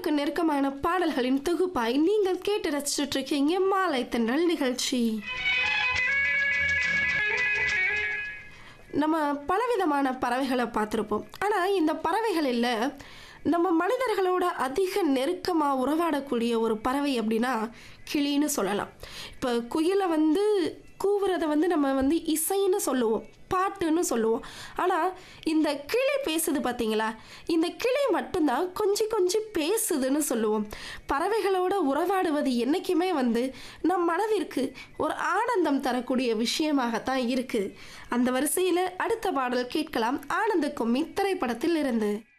மனதிற்கு நெருக்கமான பாடல்களின் தொகுப்பாய் நீங்கள் கேட்டு ரசிச்சுட்டு இருக்கீங்க மாலை தென்றல் நிகழ்ச்சி நம்ம பலவிதமான பறவைகளை பார்த்துருப்போம் ஆனால் இந்த பறவைகளில் நம்ம மனிதர்களோட அதிக நெருக்கமாக உறவாடக்கூடிய ஒரு பறவை அப்படின்னா கிளின்னு சொல்லலாம் இப்போ குயிலை வந்து கூவுறதை வந்து நம்ம வந்து இசைன்னு சொல்லுவோம் பாட்டுன்னு சொல்லுவோம் ஆனால் இந்த கிளி பேசுது பார்த்தீங்களா இந்த கிளி மட்டும்தான் கொஞ்சம் கொஞ்சம் பேசுதுன்னு சொல்லுவோம் பறவைகளோட உறவாடுவது என்றைக்குமே வந்து நம் மனதிற்கு ஒரு ஆனந்தம் தரக்கூடிய விஷயமாகத்தான் இருக்குது அந்த வரிசையில் அடுத்த பாடல் கேட்கலாம் ஆனந்த கும்மி திரைப்படத்தில் இருந்து